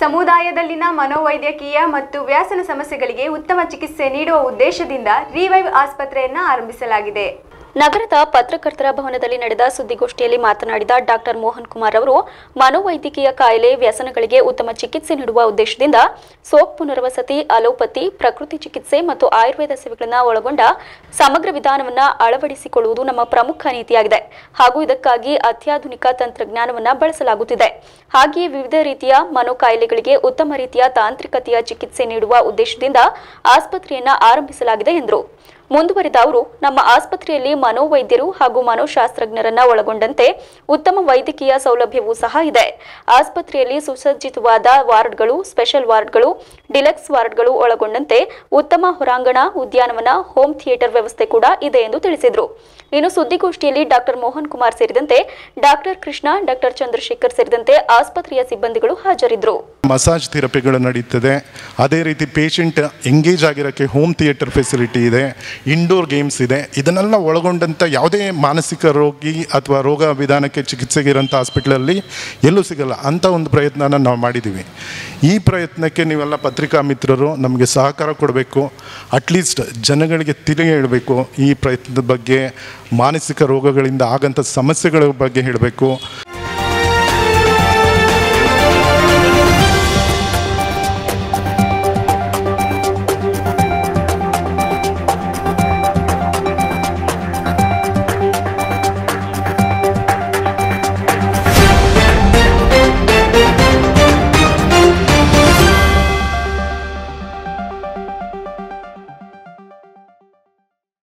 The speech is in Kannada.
ಸಮುದಾಯದಲ್ಲಿನ ಮನೋವೈದ್ಯಕೀಯ ಮತ್ತು ವ್ಯಸನ ಸಮಸ್ಯೆಗಳಿಗೆ ಉತ್ತಮ ಚಿಕಿತ್ಸೆ ನೀಡುವ ಉದ್ದೇಶದಿಂದ ರಿವೈವ್ ಆಸ್ಪತ್ರೆಯನ್ನ ಆರಂಭಿಸಲಾಗಿದೆ ನಗರದ ಪತ್ರಕರ್ತರ ಭವನದಲ್ಲಿ ನಡೆದ ಸುದ್ದಿಗೋಷ್ಠಿಯಲ್ಲಿ ಮಾತನಾಡಿದ ಡಾಕ್ಟರ್ ಮೋಹನ್ ಕುಮಾರ್ ಅವರು ಮನೋವೈದ್ಯಕೀಯ ಕಾಯಿಲೆ ವ್ಯಸನಗಳಿಗೆ ಉತ್ತಮ ಚಿಕಿತ್ಸೆ ನೀಡುವ ಉದ್ದೇಶದಿಂದ ಸೋಪ್ ಪುನರ್ವಸತಿ ಅಲೋಪತಿ ಪ್ರಕೃತಿ ಚಿಕಿತ್ಸೆ ಮತ್ತು ಆಯುರ್ವೇದ ಸೇವೆಗಳನ್ನು ಒಳಗೊಂಡ ಸಮಗ್ರ ವಿಧಾನವನ್ನು ಅಳವಡಿಸಿಕೊಳ್ಳುವುದು ನಮ್ಮ ಪ್ರಮುಖ ನೀತಿಯಾಗಿದೆ ಹಾಗೂ ಇದಕ್ಕಾಗಿ ಅತ್ಯಾಧುನಿಕ ತಂತ್ರಜ್ಞಾನವನ್ನು ಬಳಸಲಾಗುತ್ತಿದೆ ಹಾಗೆಯೇ ವಿವಿಧ ರೀತಿಯ ಮನೋಕಾಯಿಲೆಗಳಿಗೆ ಉತ್ತಮ ರೀತಿಯ ತಾಂತ್ರಿಕತೆಯ ಚಿಕಿತ್ಸೆ ನೀಡುವ ಉದ್ದೇಶದಿಂದ ಆಸ್ಪತ್ರೆಯನ್ನ ಆರಂಭಿಸಲಾಗಿದೆ ಎಂದರು ಮುಂದುವರಿದ ಅವರು ನಮ್ಮ ಆಸ್ಪತ್ರೆಯಲ್ಲಿ ಮನೋವೈದ್ಯರು ಹಾಗೂ ಮನೋಶಾಸ್ತ್ರಜ್ಞರನ್ನ ಒಳಗೊಂಡಂತೆ ಉತ್ತಮ ವೈದ್ಯಕೀಯ ಸೌಲಭ್ಯವೂ ಸಹ ಇದೆ ಆಸ್ಪತ್ರೆಯಲ್ಲಿ ಸುಸಜ್ಜಿತವಾದ ವಾರ್ಡ್ಗಳು ಸ್ಪೆಷಲ್ ವಾರ್ಡ್ಗಳು ಡಿಲಕ್ಸ್ ವಾರ್ಡ್ಗಳು ಒಳಗೊಂಡಂತೆ ಉತ್ತಮ ಹೊರಾಂಗಣ ಉದ್ಯಾನವನ ಹೋಮ್ ಥಿಯೇಟರ್ ವ್ಯವಸ್ಥೆ ಕೂಡ ಇದೆ ಎಂದು ತಿಳಿಸಿದರು ಇನ್ನು ಸುದ್ದಿಗೋಷ್ಠಿಯಲ್ಲಿ ಡಾಕ್ಟರ್ ಮೋಹನ್ ಕುಮಾರ್ ಸೇರಿದಂತೆ ಡಾಕ್ಟರ್ ಕೃಷ್ಣ ಡಾಕ್ಟರ್ ಚಂದ್ರಶೇಖರ್ ಸೇರಿದಂತೆ ಆಸ್ಪತ್ರೆಯ ಸಿಬ್ಬಂದಿಗಳು ಹಾಜರಿದ್ದರು ಮಸಾಜ್ ಥೆರಪಿಗಳು ನಡೀತದೆ ಅದೇ ರೀತಿ ಪೇಷಂಟ್ ಎಂಗೇಜ್ ಆಗಿರೋಕ್ಕೆ ಹೋಮ್ ಥಿಯೇಟರ್ ಫೆಸಿಲಿಟಿ ಇದೆ ಇಂಡೋರ್ ಗೇಮ್ಸ್ ಇದೆ ಇದನ್ನೆಲ್ಲ ಒಳಗೊಂಡಂಥ ಯಾವುದೇ ಮಾನಸಿಕ ರೋಗಿ ಅಥವಾ ರೋಗ ವಿಧಾನಕ್ಕೆ ಚಿಕಿತ್ಸೆಗೆ ಇರೋಂಥ ಹಾಸ್ಪಿಟ್ಲಲ್ಲಿ ಎಲ್ಲೂ ಸಿಗಲ್ಲ ಅಂಥ ಒಂದು ಪ್ರಯತ್ನನ ನಾವು ಮಾಡಿದ್ದೀವಿ ಈ ಪ್ರಯತ್ನಕ್ಕೆ ನೀವೆಲ್ಲ ಪತ್ರಿಕಾ ಮಿತ್ರರು ನಮಗೆ ಸಹಕಾರ ಕೊಡಬೇಕು ಅಟ್ಲೀಸ್ಟ್ ಜನಗಳಿಗೆ ತಿರುಗಿ ಹೇಳಬೇಕು ಈ ಪ್ರಯತ್ನದ ಬಗ್ಗೆ ಮಾನಸಿಕ ರೋಗಗಳಿಂದ ಆಗಂಥ ಸಮಸ್ಯೆಗಳ ಬಗ್ಗೆ ಹೇಳಬೇಕು